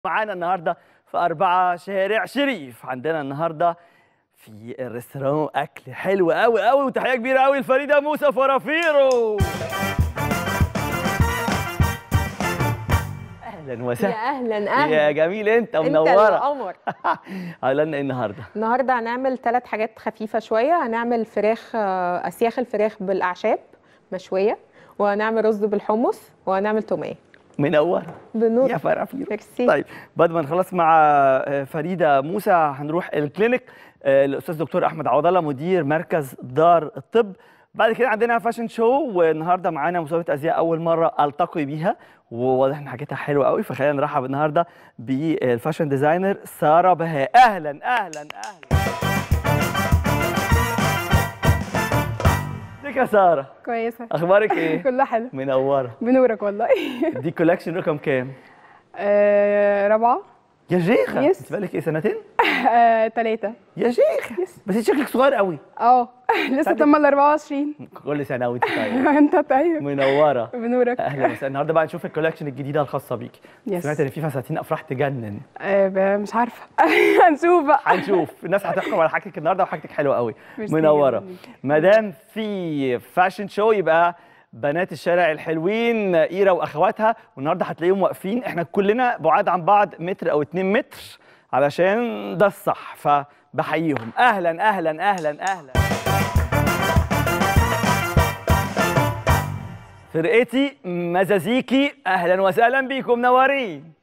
معانا النهارده في أربعة شارع شريف عندنا النهارده في الريستوران أكل حلو قوي قوي وتحية كبيرة قوي لفريدة موسى فرافيرو أهلا يا وسهلا اهلا يا اهلا جميل أنت انت منورة القمر عاملة لنا إيه النهارده؟ النهارده هنعمل ثلاث حاجات خفيفه شويه هنعمل فراخ آه، اسياخ الفراخ بالاعشاب مشويه وهنعمل رز بالحمص وهنعمل توميه منورة بنور يا فرافيرو ميرسي طيب بعد ما نخلص مع آه، فريده موسى هنروح الكلينيك آه، الاستاذ دكتور احمد عوض الله مدير مركز دار الطب بعد كده عندنا فاشن شو والنهارده معانا مسابقه ازياء اول مره التقي بيها وواضح ان حاجتها حلوه قوي فخلينا نرحب النهارده بالفاشن ديزاينر ساره بهاء اهلا اهلا اهلا ازيك يا ساره كويسة اخبارك ايه كله حلو منوره بنورك والله دي كولكشن رقم كام آه، رابعة يا شيخه يس. انت بقالك ايه سنتين آه، تلاتة يا شيخ بس انت شكلك صغير قوي اه لسه تم ال 24 كل سنه وانت طيب انت طيب منوره بنورك اهلا وسهلا النهارده بقى نشوف الكولكشن الجديده الخاصه بيكي يس. سمعت ان في فساتين افراح تجنن آه، ب- مش عارفة هنشوف بقى هنشوف الناس هتحكم على حاجتك النهارده وحاجتك حلوه قوي ميرسي منوره جداً ليكي. ما دام في فاشن شو يبقى بنات الشارع الحلوين ايرا واخواتها والنهارده هتلاقيهم واقفين احنا كلنا بعاد عن بعض متر او اتنين متر علشان ده الصح فبحييهم اهلا اهلا اهلا اهلا فرقتي مزازيكي اهلا وسهلا بيكم منورين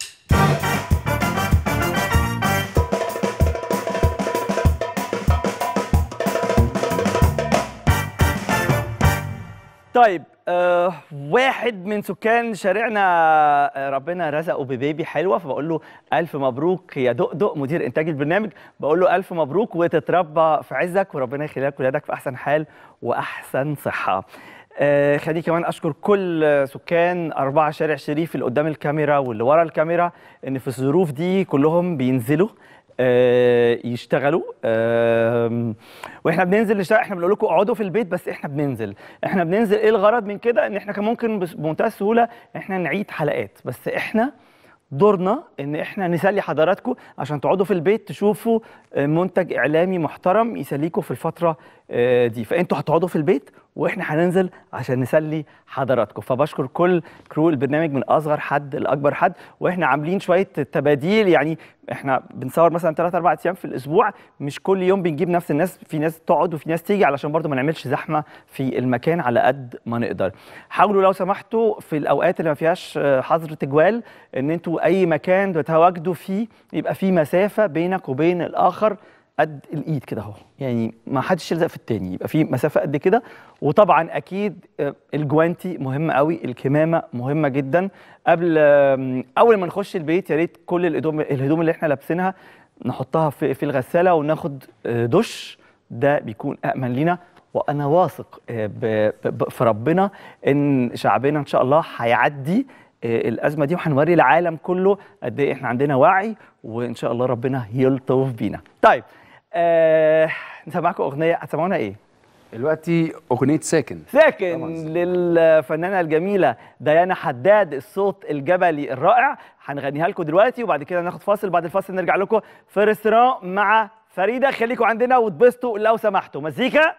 طيب آه واحد من سكان شارعنا آه ربنا رزقه ببيبي حلوه فبقول له الف مبروك يا دقدق مدير انتاج البرنامج بقول له الف مبروك وتتربى في عزك وربنا يخلي لك ولادك في احسن حال واحسن صحه آه خليني كمان اشكر كل آه، سكان اربعه شارع شريف اللي قدام الكاميرا واللي ورا الكاميرا ان في الظروف دي كلهم بينزلوا آه، يشتغلوا آم، واحنا بننزل نشتغل احنا بنقول لكم اقعدوا في البيت بس احنا بننزل احنا بننزل ايه الغرض من كده ان احنا كان ممكن بس- بمنتهى السهوله احنا نعيد حلقات بس احنا دورنا ان احنا نسلي حضراتكم عشان تقعدوا في البيت تشوفوا آه، منتج اعلامي محترم يسليكم في الفتره آه، دي فانتوا هتقعدوا في البيت واحنا هننزل عشان نسلي حضراتكم فبشكر كل كرو البرنامج من اصغر حد لاكبر حد واحنا عاملين شويه تباديل يعني احنا بنصور مثلا 3 4 ايام في الاسبوع مش كل يوم بنجيب نفس الناس في ناس تقعد وفي ناس تيجي علشان برضو ما نعملش زحمه في المكان على قد ما نقدر حاولوا لو سمحتوا في الاوقات اللي ما فيهاش آه، حظر تجوال ان انتوا اي مكان تتواجدوا فيه يبقى في مسافه بينك وبين الاخر قد الايد كده اهو يعني ما حدش يلزق في التاني يبقى في مسافه قد كده وطبعا اكيد آه، الجوانتي مهم قوي الكمامه مهمه جدا قبل آم، اول ما نخش البيت يا ريت كل الهدوم الهدوم اللي احنا لابسينها نحطها في في الغساله وناخد آه، دش ده بيكون امن لينا وانا واثق آه، ب- ب- في ربنا ان شعبنا ان شاء الله هيعدي آه، الازمه دي وهنوري العالم كله قد ايه احنا عندنا وعي وان شاء الله ربنا يلطف بينا طيب آه نسمعكم اغنيه هتسمعونا ايه دلوقتي اغنيه ساكن ساكن طبعاً. للفنانه الجميله ديانا حداد الصوت الجبلي الرائع هنغنيها لكم دلوقتي وبعد كده ناخد فاصل بعد الفاصل نرجع لكم في ريستوران مع فريده خليكم عندنا وتبسطوا لو سمحتوا مزيكا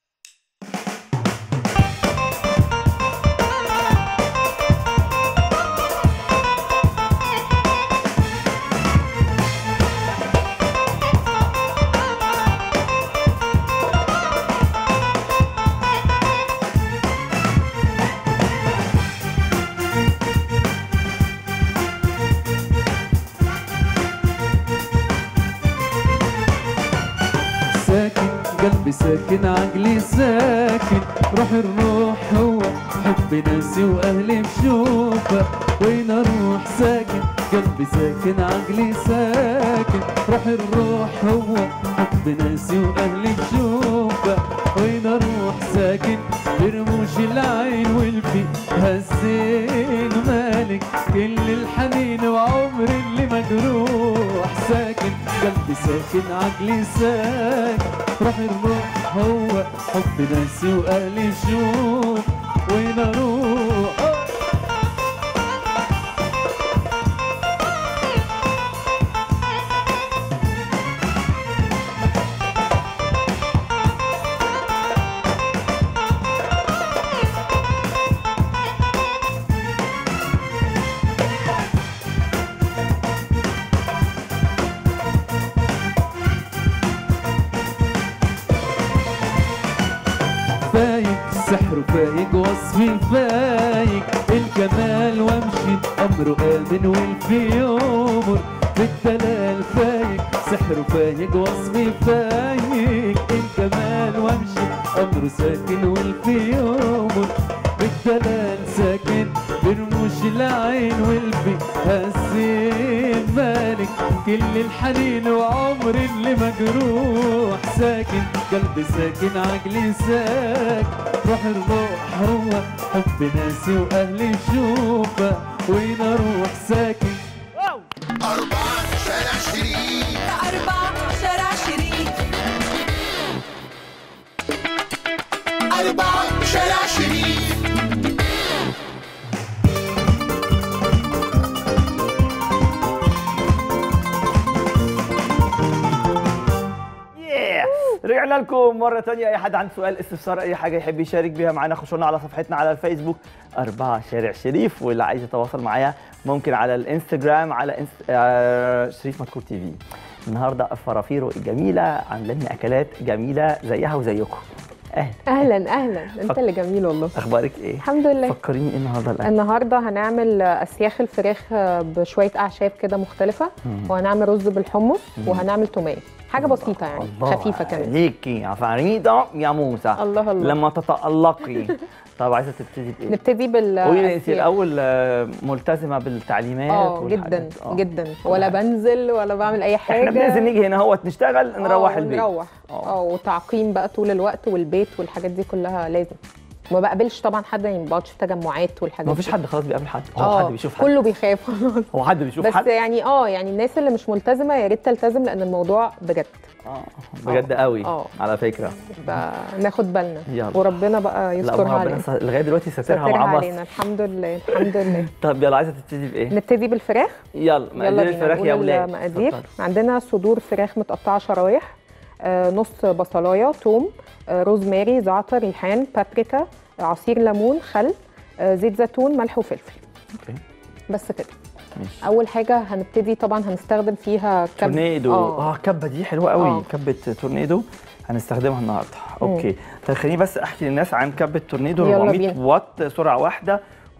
ساكن قلبي ساكن عقلي ساكن روح الروح هو حب ناسي واهلي بشوفه وين اروح ساكن قلبي ساكن عقلي ساكن روح الروح هو حب ناسي واهلي بشوفه وين اروح ساكن برموش العين والفي هزين مالك كل الحنين وعمري اللي مجروح ساكن قلبي ساكن عقلي ساكن روح الروح هو حب ناسي واهلي شوف وين اروح سحره فايق وصفي فايق الكمال وامشي امره امن والفي يمر بالدلال فايق سحره فايق وصفي فايق الكمال وامشي امره ساكن والفي يمر بالدلال ساكن برموش العين والبي هالسين مالك كل الحنين وعمر اللي مجروح ساكن قلبي ساكن عقلي ساكن روح الروح هو حب ناسي واهلي شوفه وين اروح ساكن أربعة شارع شريك أربعة شارع شريك أربعة شارع شريك Yeah. رجعنا لكم مرة تانية أي حد عنده سؤال استفسار أي حاجة يحب يشارك بيها معانا خشوا لنا على صفحتنا على الفيسبوك أربعة شارع شريف واللي عايز يتواصل معايا ممكن على الانستجرام على إنس... آه... شريف مدكور تي في النهاردة فرافيرو الجميلة عاملة لنا أكلات جميلة زيها وزيكم أهلا اهلا اهلا انت اللي جميل والله أخبارك إيه؟ الحمد لله فكريني إيه النهاردة الأكل؟ النهارده هنعمل اسياخ الفراخ بشويه اعشاب كده مختلفه وهنعمل رز بالحمص وهنعمل توميه حاجه بسيطه يعني الله خفيفه كمان عليكي يا فريدة يا موسى الله الله. لما تتألقي طب عايزة تبتدي بإيه؟ نبتدي بال قولي لي انت أسياخ. الاول آه، ملتزمه بالتعليمات اه والحاجات جدا دي. آه. جدا ولا بنزل ولا بعمل اي حاجه احنا بننزل نيجي هنا اهوت نشتغل نروح آه، البيت نروح آه. اه وتعقيم بقى طول الوقت والبيت والحاجات دي كلها لازم ما بقابلش طبعا حد يعني ما بقعدش في تجمعات والحاجات ما فيش دي. حد خلاص بيقابل حد هو اه حد بيشوف حد كله بيخاف خلاص هو حد بيشوف بس حد يعني اه يعني الناس اللي مش ملتزمه يا ريت تلتزم لان الموضوع بجد اه بجد قوي آه. على فكره بقى ناخد بالنا يلا. وربنا بقى لا يسترها ما ربنا علينا س- لغايه دلوقتي ساترها يسترها مع علينا مصر الحمد لله الحمد لله طب يلا عايزه تبتدي بايه؟ نبتدي بالفراخ يلا يلا مقادير بينا الفراخ يا نقول ولاد المقادير اتفضلوا. عندنا صدور فراخ متقطعه شرايح آه، نص بصلايه توم آه، روزماري زعتر ريحان بابريكا عصير ليمون خل آه، زيت زيتون ملح وفلفل اوكي بس كده ماشي اول حاجه هنبتدي طبعا هنستخدم فيها كب تورنيدو اه اه كبه دي حلوه قوي آه. كبه تورنيدو هنستخدمها النهارده اوكي طب خليني بس احكي للناس عن كبه تورنيدو يلا 400 بينا. واط سرعه واحده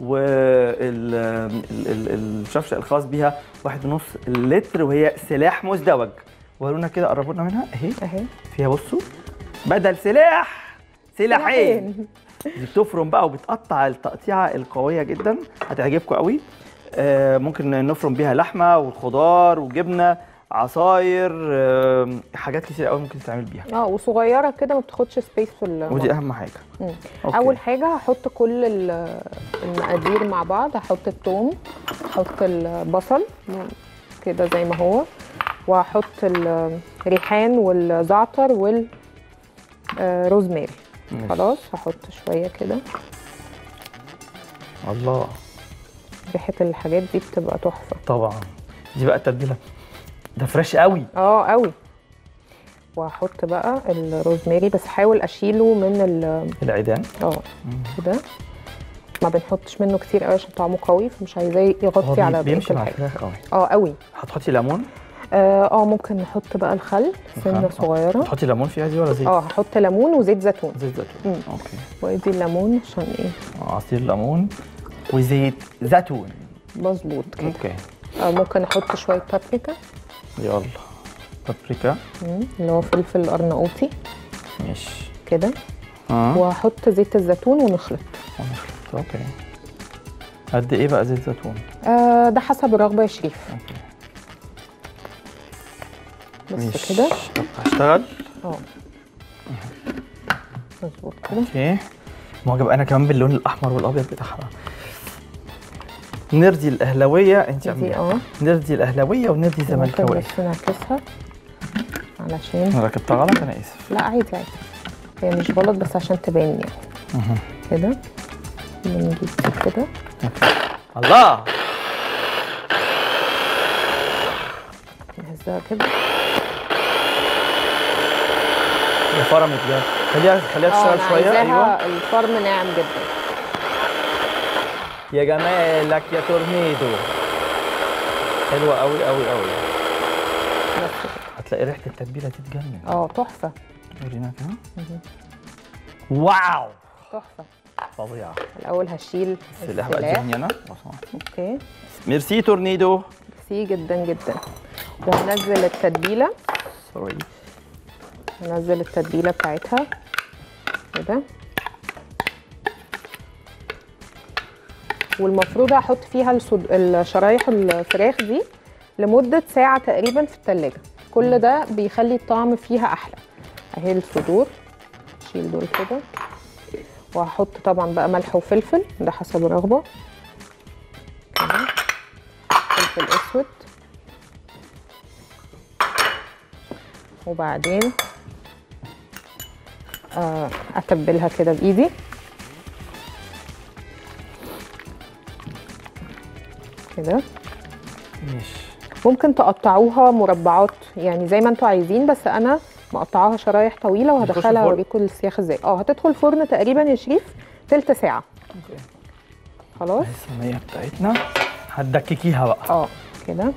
والشفشق الخاص بيها واحد ونص لتر وهي سلاح مزدوج ورونا كده قربوا لنا منها اهي اهي فيها بصوا بدل سلاح سلاحين دي بتفرم بقى وبتقطع التقطيعه القويه جدا هتعجبكم قوي آه ممكن نفرم بيها لحمه وخضار وجبنه عصاير آه حاجات كتير قوي ممكن تتعمل بيها اه وصغيره كده ما بتاخدش سبيس في ال- ودي اهم حاجه مم. أوكي. اول حاجه هحط كل ال- المقادير مع بعض هحط الثوم هحط البصل كده زي ما هو وهحط الريحان والزعتر والروزماري ماشي. خلاص هحط شويه كده الله ريحه الحاجات دي بتبقى تحفه طبعا دي بقى التتبيله ده فريش قوي اه قوي وهحط بقى الروزماري بس حاول اشيله من ال العيدان اه كده ما بنحطش منه كتير قوي عشان طعمه قوي فمش عايزاه هو يغطي بي- على بقيه بيمشي مع الحاجه الفراخ قوي اه قوي هتحطي ليمون اه آه، ممكن نحط بقى الخل سنه صغيره هتحطي ليمون فيها دي ولا زيت؟ اه هحط ليمون وزيت زيتون زيت زيتون مم. اوكي وادي الليمون عشان ايه عصير ليمون وزيت زيتون مظبوط كده اوكي آه ممكن احط شويه بابريكا يلا بابريكا مم، اللي هو فلفل ارناؤوطي ماشي كده اه وهحط زيت الزيتون ونخلط ونخلط. اوكي قد ايه بقى زيت زيتون؟ آه ده حسب الرغبه يا شريف اوكي بس ماشي. كده طب هشتغل اه مظبوط كده اوكي معجب انا كمان باللون الاحمر والابيض بتاعها نرضي الاهلاويه انت دي عامله اه نرضي الاهلاويه ونرضي ممكن الزملكاويه بس نعكسها علشان انا ركبتها غلط انا اسف لا عادي عادي هي مش غلط بس عشان تبان يعني كده نجيب دي كده الله نهزها كده يا فرمت جامد خليها خليها اه تشتغل انا شويه ايوه عايزاها الفرم ناعم جدا يا جمالك يا تورنيدو حلوه قوي قوي قوي بس كده. هتلاقي ريحه التتبيله تتجنن اه تحفه ورينا كده واو تحفه فظيعه الاول هشيل السلاح بقى السلاح اديني انا لو سمحت. اوكي ميرسي تورنيدو سي جدا جدا وهنزل التتبيله سوري هنزل التتبيله بتاعتها كده والمفروض احط فيها الصد... الشرايح الفراخ دي لمده ساعه تقريبا في التلاجة كل ده بيخلي الطعم فيها احلى اهي الصدور شيل دول كده وهحط طبعا بقى ملح وفلفل ده حسب الرغبه كده فلفل اسود وبعدين آه، اتبلها كده بايدي كده ماشي ممكن تقطعوها مربعات يعني زي ما انتوا عايزين بس انا مقطعاها شرايح طويله هتخش وهدخلها الفرن؟ اوريكم السياخ ازاي اه هتدخل الفرن تقريبا يا شريف تلت ساعه اوكي خلاص الصينيه بتاعتنا هتدككيها بقى اه كده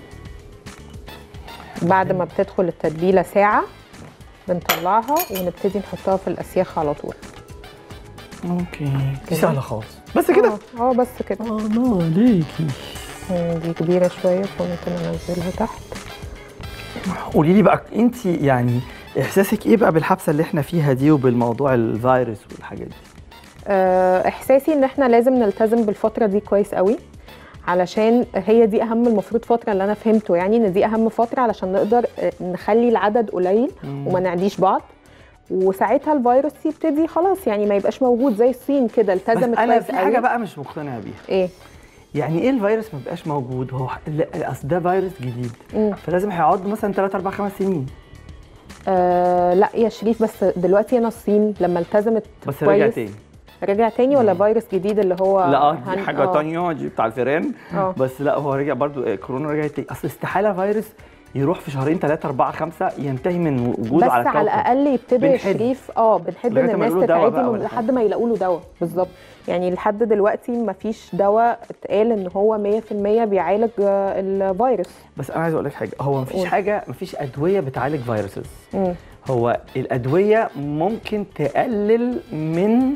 بعد ما بتدخل التتبيله ساعه بنطلعها ونبتدي نحطها في الاسياخ على طول اوكي دي سهله خالص بس كده اه آه، بس كده الله عليكي مم، دي كبيره شويه فممكن انزلها تحت قولي لي بقى انت يعني احساسك ايه بقى بالحبسه اللي احنا فيها دي وبالموضوع الفيروس والحاجات دي آه، احساسي ان احنا لازم نلتزم بالفتره دي كويس قوي علشان هي دي اهم المفروض فتره اللي انا فهمته يعني ان دي اهم فتره علشان نقدر آه، نخلي العدد قليل وما نعديش بعض وساعتها الفيروس يبتدي خلاص يعني ما يبقاش موجود زي الصين كده بس التزمت انا كويس في قوي حاجه بقى مش مقتنع بيها ايه يعني ايه الفيروس ما بقاش موجود هو لا، اصل ده فيروس جديد مم. فلازم هيقعد مثلا 3 4 5 سنين آه لا يا شريف بس دلوقتي انا الصين لما التزمت بس كويس رجع تاني رجع تاني ولا فيروس جديد اللي هو لا دي هن- حاجه آه. تانية دي بتاع الفيران آه. بس لا هو رجع برضو آه، كورونا رجع تاني اصل استحاله فيروس يروح في شهرين 3 4 5 ينتهي من وجوده بس على على, الكوكب الاقل يبتدوا يا بنحد. شريف اه بنحد لغاية ان ما الناس يلاقوا له دواء تتعدي بقى من- ولا لحد ما يلاقوا له دواء بالظبط يعني لحد دلوقتي ما فيش دواء اتقال ان هو 100% بيعالج آه، الفيروس بس انا عايز اقول لك حاجه هو مفيش قول. حاجه مفيش ادويه بتعالج فيروسز مم. هو الادويه ممكن تقلل من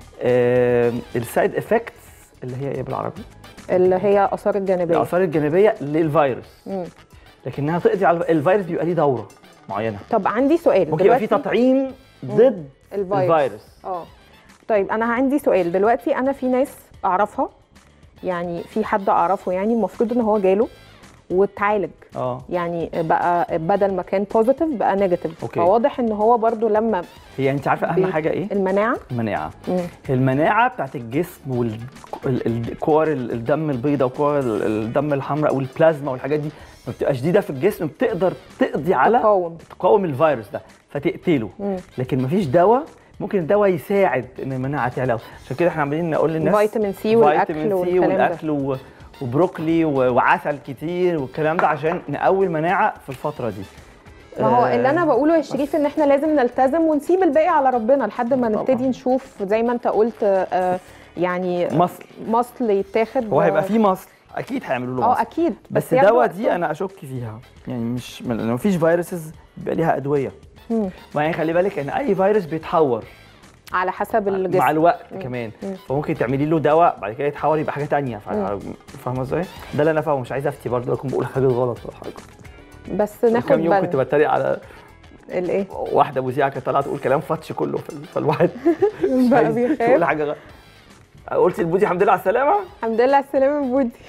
السايد افكتس اللي هي ايه بالعربي اللي هي اثار الجانبيه الاثار الجانبيه للفيروس مم. لكنها تقضي على الفيروس بيبقى ليه دوره معينه طب عندي سؤال ممكن يبقى في دلوقتي تطعيم ضد الفيروس. الفيروس اه طيب انا عندي سؤال دلوقتي انا في ناس اعرفها يعني في حد اعرفه يعني المفروض ان هو جاله واتعالج اه يعني بقى بدل ما كان بوزيتيف بقى نيجاتيف أوكي. فواضح ان هو برضو لما هي انت عارفه اهم بي- حاجه ايه المناعه المناعه مم. المناعه بتاعت الجسم والكور الدم البيضاء وكور ال- الدم الحمراء والبلازما والحاجات دي لما بتبقى شديده في الجسم بتقدر تقضي على تقاوم تقاوم الفيروس ده فتقتله مم. لكن مفيش دواء ممكن الدواء يساعد ان المناعه تعلى عشان كده احنا عمالين نقول للناس فيتامين سي والاكل فيتامين سي والكلام ده والاكل و- وبروكلي و- وعسل كتير والكلام ده عشان نقوي المناعه في الفتره دي ما هو آه، اللي انا بقوله يا شريف ان احنا لازم نلتزم ونسيب الباقي على ربنا لحد ما طبعاً. نبتدي نشوف زي ما انت قلت آه، يعني مصل مصل يتاخد هو هيبقى فيه مصل اكيد هيعملوا له اه مصل اكيد بس ياخدوا دواء وقتهم. دي انا اشك فيها يعني مش من- لو مفيش فيروسز بيبقى ليها ادويه مم. وبعدين خلي بالك ان اي فيروس بيتحور على حسب الجسم مع الوقت مم. كمان مم. فممكن تعملي له دواء بعد كده يتحول يبقى حاجه تانية فا- فاهمه ازاي؟ ده اللي انا فاهمه مش عايز افتي برضه اكون بقول حاجه غلط ولا حاجه بس ناخد كام يوم كنت بالنا بتريق على الايه واحده مذيعه كانت طالعه تقول كلام فتش كله في- فالواحد مش بقى عايز بيخاف. تقول حاجه غلط قلت لبودي الحمد لله على السلامه الحمد لله على السلامه يا بودي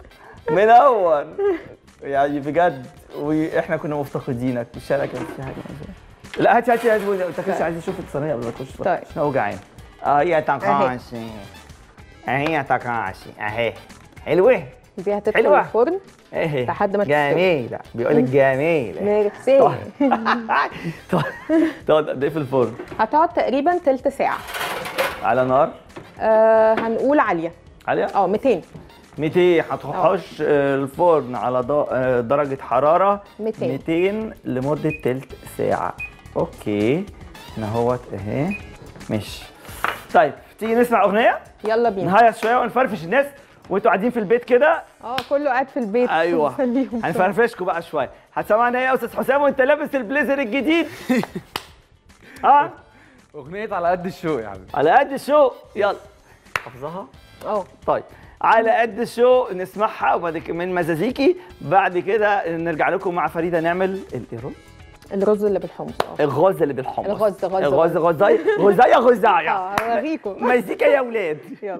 منور يعني بجد واحنا كنا مفتقدينك الشارع كان في حاجه لا هاتي هاتي هاتي بودي قلت لك عايز اشوف الصينيه قبل ما تخش طيب. عشان هو جعان اه هي تاكاشي اهي تاكاشي اهي حلوه دي هتدخل حلوة. الفرن اهي لحد ما تستوي. جميله بيقول لك جميله ميرسي تقعد تقعد قد ايه في الفرن هتقعد تقريبا تلت ساعه على نار آه هنقول عاليه عاليه اه 200 200 هتخش الفرن على ض- آه، درجة حرارة 200. 200 لمدة تلت ساعة اوكي هنا اهوت اهي ماشي طيب تيجي نسمع اغنية يلا بينا نهيص شوية ونفرفش الناس وانتوا قاعدين في البيت كده اه كله قاعد في البيت ايوه خليهم هنفرفشكوا بقى شوية هتسمعنا ايه يا استاذ حسام وانت لابس البليزر الجديد ها اغنيه على قد الشوق يا حبيبي على قد الشوق يلا حافظاها اه طيب على قد الشو نسمعها وبعد كده من مزازيكي بعد كده نرجع لكم مع فريده نعمل الايرون الرز اللي بالحمص اه الغاز اللي بالحمص الغاز- غاز- الغاز غزايا غزايا غزايا اه هوريكم مزيكا يا ولاد يلا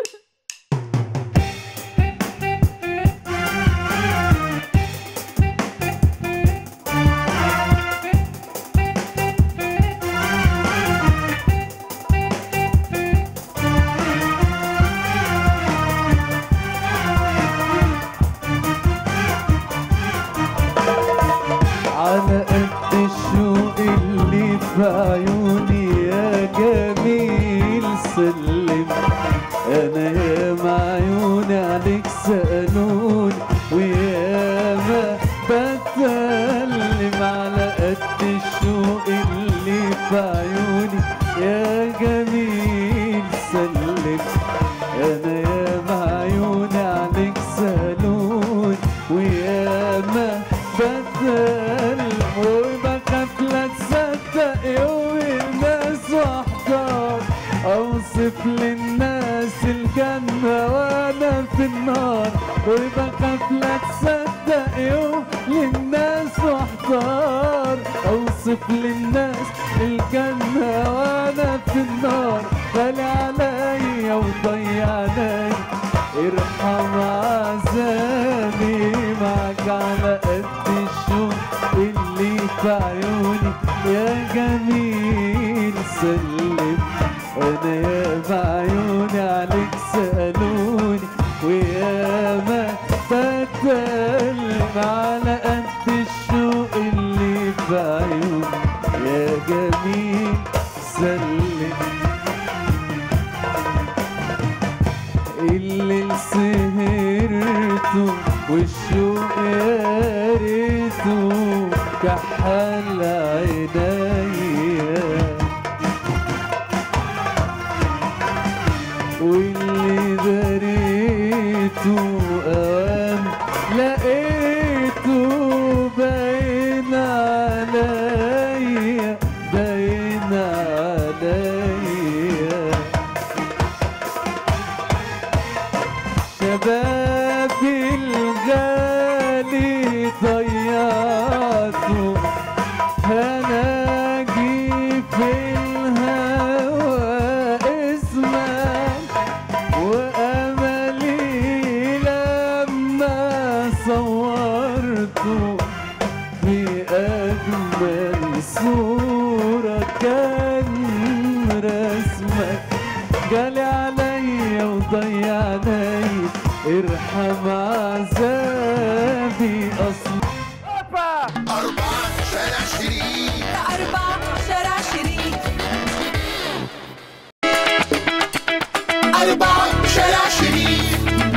على قد الشوق اللي في عيوني يا جميل سلم انا يا معيوني عليك سألوني ويا ما بتكلم على قد الشوق اللي في عيوني يا جميل سلم انا يا معيوني عليك سالون ويا ما بدل وبخاف لا تصدق يوم الناس واحضر اوصف للناس الجنة وانا في النار وبخاف لا تصدق يوم للناس واحضر اوصف للناس الجنة وانا في النار غالي عليا وضيعني ارحم عذابي معك على قد الشوق اللي في عيوني يا جميل سلم انا يا بعيوني عليك سألوني ويا ما بتكلم على قد الشوق اللي في عيوني يا جميل سلم اللي سهرته والشوق يا ريته كحل عينيا واللي دريته اوام لقيته باين عليا باين عليا شبابي الغالي ضيعته هناجي في الهوى اسمك واملي لما صورته في اجمل صوره كان رسمك جالي عليا وضيعني ارحم عذابي اصلا أربعة شارع شريف أربعة شارع شريف أربعة شارع شريف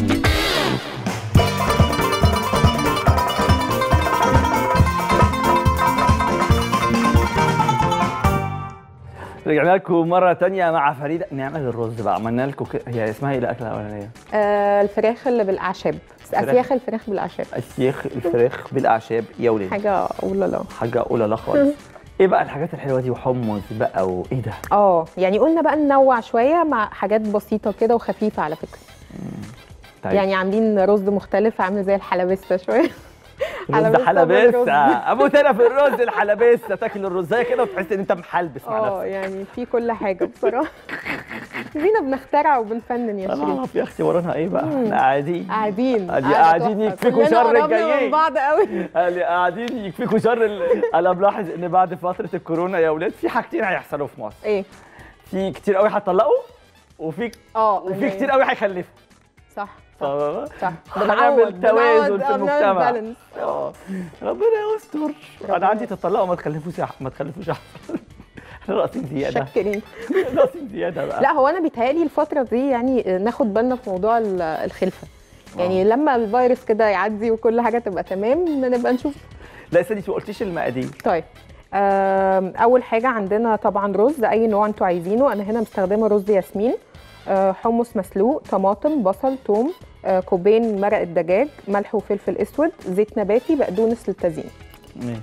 رجعنا لكم مرة تانية مع فريدة نعمل الرز بقى عملنا لكم كده هي اسمها ايه الأكلة الأولانية؟ آه الفراخ اللي بالاعشاب فراخ. اسياخ الفراخ بالاعشاب السيخ الفراخ بالأعشاب يا ولاد حاجه اولا لا حاجة أولى لا خالص ايه بقى الحاجات الحلوة دي وحمص بقى وايه ده؟ اه يعني قلنا بقى ننوع شويه مع حاجات بسيطه كده وخفيفه على فكره طيب يعني عاملين رز مختلف عامل زي الحلبسه شويه رز حلبسة حلبسة بالرز. ابو تنا في الرز الحلبسة تاكل الرزاية كده وتحس ان انت محلبس مع اه نفسك يعني في كل حاجه بصراحه فينا بنخترع وبنفنن يا انا شريف اعرف يا اختي ورانا ايه بقى احنا قاعدين قاعدين أدي قاعدة قاعدين تحفة. يكفيكوا كلنا شر قربنا الجايين. من بعض قوي اللي قاعدين يكفيكوا شر ال- انا ملاحظ ان بعد فتره الكورونا يا اولاد في حاجتين هيحصلوا في مصر ايه في كتير قوي هيطلقوا وفي اه وفي يعني كتير قوي هيخلفوا صح ف- صح هنعمل توازن في بنعوض- بنعمل المجتمع بالانس. اه ربنا يستر انا عندي تطلقوا ما تخلفوش أح- ما تخلفوش احسن احنا ناقصين زياده شكرين ناقصين زياده بقى لا هو انا بيتهيألي الفتره دي يعني ناخد بالنا في موضوع ال- الخلفه يعني لما الفيروس كده يعدي وكل حاجه تبقى تمام نبقى نشوف لا استني انت ما قلتيش المقادير طيب آم، اول حاجه عندنا طبعا رز اي نوع انتوا عايزينه انا هنا مستخدمه رز ياسمين آه، حمص مسلوق طماطم بصل ثوم آه، كوبين مرق الدجاج ملح وفلفل اسود زيت نباتي بقدونس للتزيين ماشي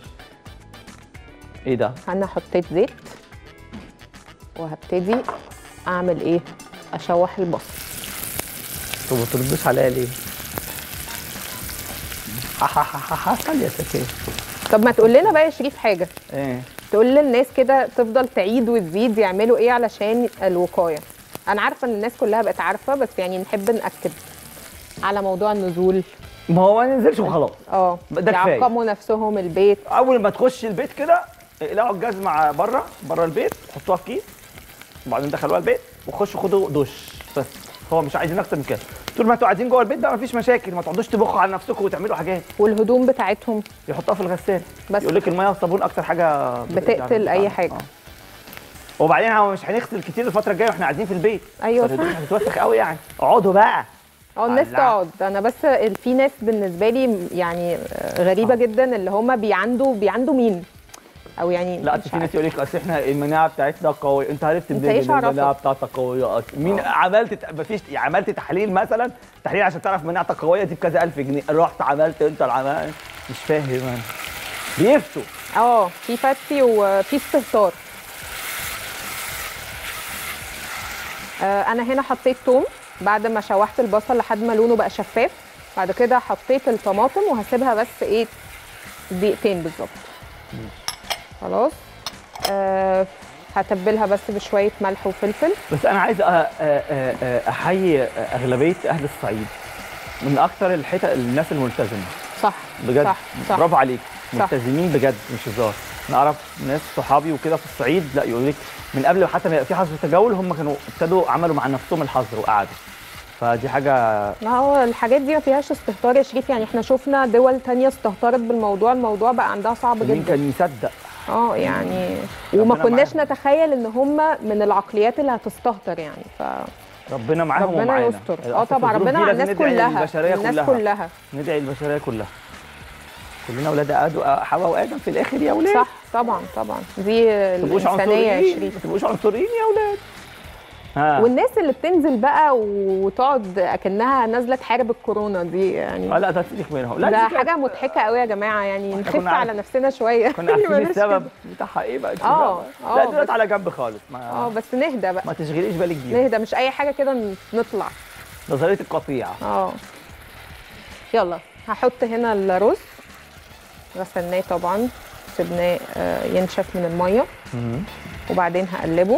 ايه ده انا حطيت زيت وهبتدي اعمل ايه اشوح البصل طب ما تردوش عليا ليه؟ ها ها ها ها ها يا سكين طب ما تقول لنا بقى يا شريف حاجه ايه تقول للناس كده تفضل تعيد وتزيد يعملوا ايه علشان الوقايه انا عارفه ان الناس كلها بقت عارفه بس يعني نحب ناكد على موضوع النزول ما هو ما ننزلش وخلاص اه ده كفاية. يعقموا نفسهم البيت اول ما تخش البيت كده اقلعوا الجزمه بره بره البيت حطوها في كيس وبعدين دخلوها البيت وخشوا خدوا دش بس هو مش عايزين اكتر من كده طول ما انتوا قاعدين جوه البيت بقى مفيش مشاكل ما تقعدوش تبخوا على نفسكم وتعملوا حاجات والهدوم بتاعتهم يحطوها في الغسالة بس يقول لك الميه والصابون اكتر حاجه بتقتل أي حاجة. آه. وبعدين هو مش هنغسل كتير الفتره الجايه واحنا قاعدين في البيت أيوة فالهدوم صح. هتتوسخ قوي يعني اقعدوا بقى اه الناس لا. تقعد انا بس ال- في ناس بالنسبه لي يعني غريبه آه. جدا اللي هم بيعندوا بيعندوا مين او يعني لا مش في ناس عارفة. يقول لك اصل احنا المناعه بتاعتنا قويه انت عرفت انت منين ايش ان المناعه عرفك؟ بتاعتك قويه اصلا مين عملت ت- مفيش عملت تحليل مثلا تحليل عشان تعرف مناعتك قويه دي بكذا الف جنيه رحت عملت انت العمل مش فاهم انا بيفتوا اه في فتي وفي استهتار آه انا هنا حطيت توم بعد ما شوحت البصل لحد ما لونه بقى شفاف بعد كده حطيت الطماطم وهسيبها بس ايه دقيقتين بالظبط خلاص آه هتبلها بس بشويه ملح وفلفل بس انا عايز أ- أ- أ- أ- احيي اغلبيه اهل الصعيد من اكثر الحتت الناس الملتزمه صح بجد صح صح برافو عليك صح. ملتزمين بجد مش هزار نعرف ناس صحابي وكده في الصعيد لا يقول لك من قبل حتى ما يبقى في حظر تجول هم كانوا ابتدوا عملوا مع نفسهم الحظر وقعدوا فدي حاجه ما هو الحاجات دي ما فيهاش استهتار يا شريف يعني احنا شفنا دول تانية استهترت بالموضوع الموضوع بقى عندها صعب مين جدا كان يصدق اه يعني وما ربنا كناش معاهم. نتخيل ان هم من العقليات اللي هتستهتر يعني ف ربنا معاهم ربنا ومعانا يستر أصل اه في طبعا الظروف ربنا دي مع لازم الناس ندعي كلها البشريه الناس كلها كلها ندعي البشريه كلها كلنا اولاد آدم حواء وادم في الاخر يا اولاد صح طبعا طبعا دي ما تبقوش الانسانيه يا عنصريين ما شريف تبقوش عنصريين يا اولاد ها والناس اللي بتنزل بقى وتقعد اكنها نازله تحارب الكورونا دي يعني آه لا ده تسيبك منهم لا ده دي حاجه مضحكه قوي يا جماعه يعني إحنا نخف كنا على عارف- نفسنا شويه كنا عارفين بلاش السبب كده. بتاعها ايه بقى آه، آه، لا دلوقتي بس- على جنب خالص ما اه بس نهدى بقى ما تشغليش بالك بيها نهدى مش اي حاجه كده نطلع نظريه القطيع اه يلا هحط هنا الرز غسلناه طبعا سيبناه آه، ينشف من الميه وبعدين هقلبه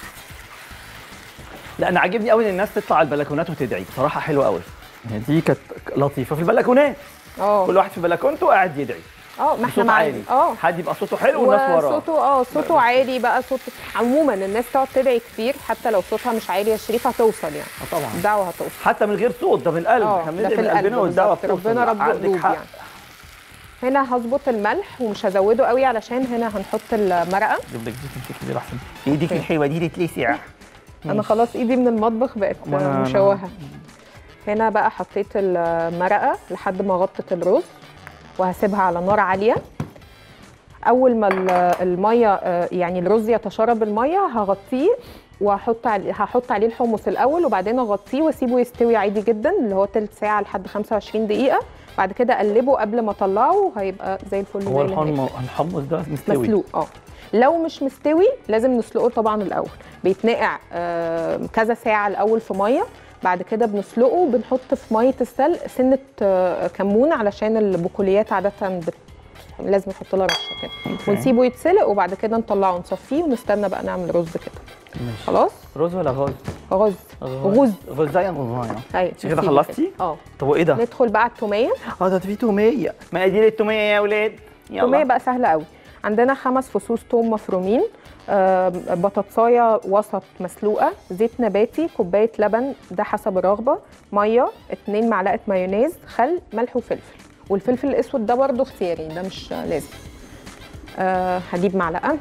لا انا عاجبني قوي ان الناس تطلع على البلكونات وتدعي بصراحه حلوه قوي يعني دي كانت لطيفه في البلكونات اه كل واحد في بلكونته قاعد يدعي اه ما احنا بصوت مع عالي اه حد يبقى صوته حلو والناس وراه وصوته اه صوته عالي بقى صوت عموما الناس تقعد تدعي كتير حتى لو صوتها مش عالي يا شريف هتوصل يعني آه طبعا الدعوه هتوصل حتى من غير صوت ده بالقلب اه احنا ده بندعي في من القلب قلبنا والدعوه بالظبط بتوصل ربنا رب عندك قلوب حق. يعني هنا هظبط الملح ومش هزوده قوي علشان هنا هنحط المرقه جيب لك دي تمسكي دي احسن ايديك الحلوه دي تتلسع انا خلاص ايدي من المطبخ بقت ما أنا- مشوهه هنا بقى حطيت المرقه لحد ما غطت الرز وهسيبها على نار عاليه اول ما ال- الميه آه، يعني الرز يتشرب الميه هغطيه وهحط عليه هحط عليه الحمص الاول وبعدين اغطيه واسيبه يستوي عادي جدا اللي هو تلت ساعه لحد 25 دقيقه بعد كده اقلبه قبل ما اطلعه هيبقى زي الفل هو زي ما هي. الحم- الحمص ده مستوي مسلوق اه لو مش مستوي لازم نسلقه طبعا الاول بيتنقع آه، كذا ساعه الاول في ميه بعد كده بنسلقه وبنحط في ميه السلق سنه آه، كمون علشان البقوليات عاده بت... لازم نحط لها رشه كده أوكي. ونسيبه يتسلق وبعد كده نطلعه نصفيه ونستنى بقى نعمل رز كده ماشي. خلاص رز ولا غاز؟ غز غز غزايه غزايه ايوه انت كده نسيبه خلصتي؟ اه طب وايه ده؟ ندخل بقى على التوميه اه ده في توميه مقادير التوميه يا اولاد التوميه يلا بقى سهله قوي عندنا خمس فصوص توم مفرومين آم، بطاطسايه وسط مسلوقه زيت نباتي كوبايه لبن ده حسب الرغبه ميه اتنين معلقه مايونيز خل ملح وفلفل والفلفل الاسود ده برضه اختياري ده مش لازم أه هجيب معلقه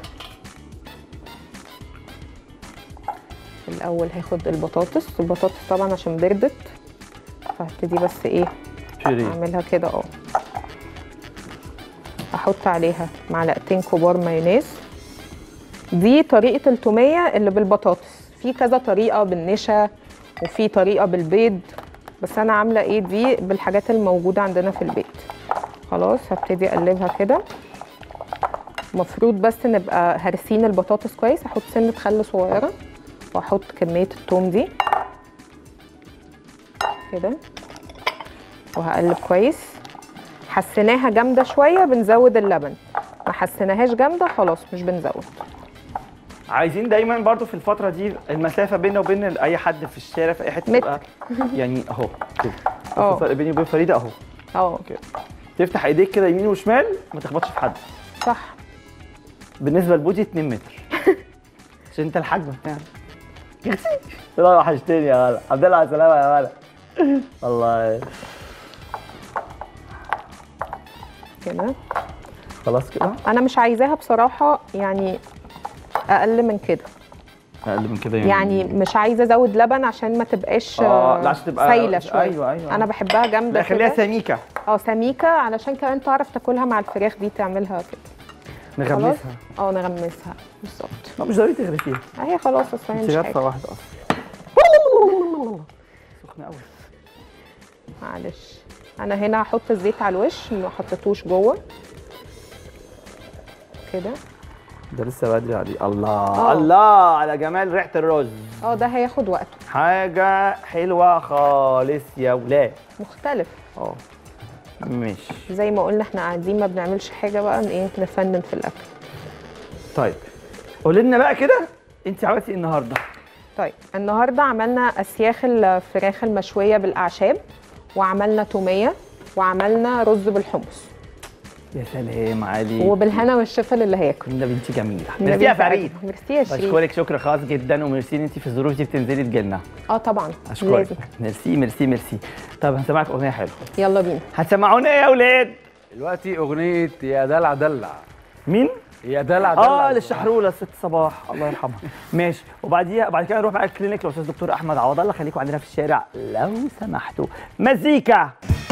الاول هاخد البطاطس البطاطس طبعا عشان بردت فهبتدي بس ايه شيرين اعملها كده اه احط عليها معلقتين كبار مايونيز دي طريقه التوميه اللي بالبطاطس في كذا طريقه بالنشا وفي طريقه بالبيض بس انا عامله ايه دي بالحاجات الموجوده عندنا في البيت خلاص هبتدي اقلبها كده مفروض بس نبقى هرسين البطاطس كويس احط سنه خل صغيره واحط كميه التوم دي كده وهقلب كويس حسيناها جامده شويه بنزود اللبن ما حسيناهاش جامده خلاص مش بنزود عايزين دايما برضو في الفتره دي المسافه بيننا وبين اي حد في الشارع في اي حته متر. تبقى يعني اهو كده اه. الفرق بيني وبين فريده اهو اه تفتح ايديك كده يمين وشمال ما تخبطش في حد صح بالنسبه لبودي 2 متر عشان انت الحجم بتاعك لا وحشتني يا ولد الحمد لله على السلامه يا ولد والله كده خلاص كده انا مش عايزاها بصراحه يعني اقل من كده اقل من كده يعني مش عايزه ازود لبن عشان ما تبقاش اه لا عشان تبقى سايله شويه ايوه ايوه انا بحبها جامده لا خليها كده. سميكه اه سميكه علشان كمان تعرف تاكلها مع الفراخ دي تعملها كده خلاص نغمسها اه نغمسها بالظبط لا مش ضروري تغرفيها اهي خلاص اصل هي انت مش غرفه حاجه واحده اصلا سخنه قوي معلش انا هنا هحط الزيت على الوش ما حطيتوش جوه كده ده لسه بدري عليه الله اه. الله على جمال ريحه الرز اه ده هياخد وقته حاجه حلوه خالص يا ولاد مختلف اه ماشي زي ما قلنا احنا قاعدين ما بنعملش حاجه بقى ن- ايه نفنن في الاكل طيب قولي لنا بقى كده انت عملتي ايه النهارده طيب النهارده عملنا اسياخ الفراخ المشويه بالاعشاب وعملنا توميه وعملنا رز بالحمص يا سلام عليك وبالهنا والشفا اللي هياكل كنا بنتي جميله النبي ميرسي يا يسعدك. فريد ميرسي يا شريف بشكرك شكر خاص جدا وميرسي ان انت في الظروف دي بتنزلي تجيلنا اه طبعا اشكرك لازم ميرسي ميرسي ميرسي طب هنسمعك اغنيه حلوه يلا بينا هتسمعونا ايه يا ولاد دلوقتي اغنيه يا دلع دلع مين يا دلع دلع اه للشحروله الست صباح الله يرحمها ماشي وبعديها بعد كده نروح بقى الكلينيك للاستاذ دكتور احمد عوض الله خليكم عندنا في الشارع لو سمحتوا مزيكا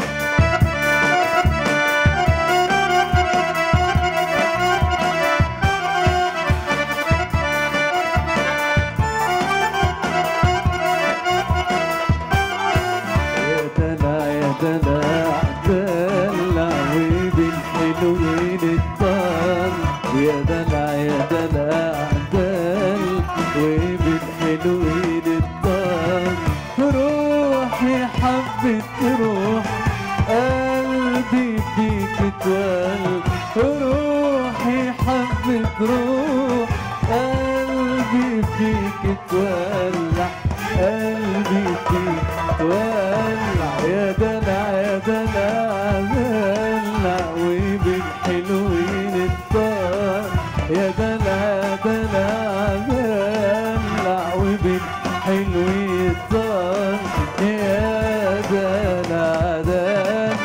يا دلع يا دلع دلع وبالحلوين الطال يا دلع يا دلع دل وبالحلوين الطال روحي حبت روح قلبي فيك اتول روحي حبت روح قلبي فيك اتولع قلبي فيك ولع يا دلع يا دلع دلع وبالحلوين الطار يا دلع يا دلع دلع وبالحلوين الطار يا دلع دلع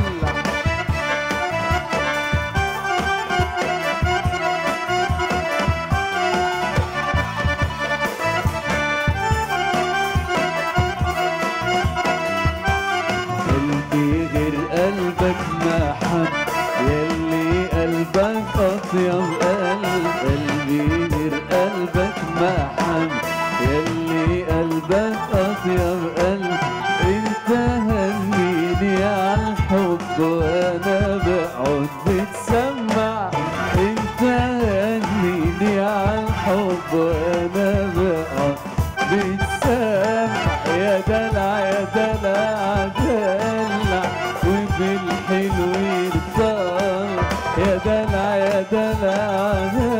قلبي غير قلبك ما حب يلي قلبك أطيب قلب قلبي غير قلبك ما حب يلي قلبك أطيب قلب انت هنيني عالحب وانا بقعد بتسمع انت هنيني عالحب وانا بقعد بتسمع يا دلع يا دلع دلع وبالحلو يرضى يا دلع يا دلع دلع